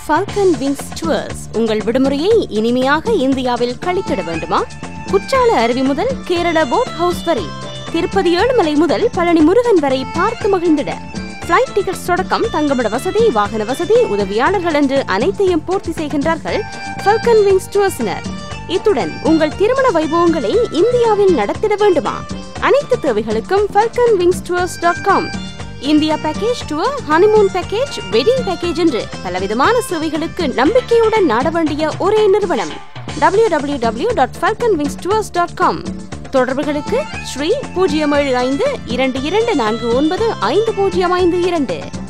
Falcon Wings towards உங்கள் விடுமுறையை இனிமையாக இந்தியாவில் கழித்திட வேண்டுமா குற்றால அருவி முதல் கேரள போட் ஹவுஸ் வரை திருப்பதி ஏழுமலை முதல் பழனி முருகன் வரை பார்த்து மகிழ்ந்திட ஃபிளைட் டிக்கெட்ஸ் தொடக்கம் தங்குமிட வசதி வாகன வசதி உதவியாளர்கள் என்று அனைத்தையும் பூர்த்தி செய்கின்றார்கள் ஃபால்கன் விங்ஸ் டுவர்ஸினர் இத்துடன் உங்கள் திருமண வைபவங்களை இந்தியாவில் நடத்திட வேண்டுமா அனைத்து தேவைகளுக்கும் Falcon Wings Tours dot com India package tour honeymoon package wedding package என்று பலவிதமான சேவைகளுக்கு நம்பிக்கையுடன் நாட வேண்டிய ஒரே நிறுவனம் W W W dot Falcon Wings Tours dot com தொடர்புகளுக்கு ஸ்ரீ பூஜ்ஜியம் ஏழு ஐந்து இரண்டு இரண்டு நான்கு ஒன்பது ஐந்து பூஜ்ஜியம் ஐந்து இரண்டு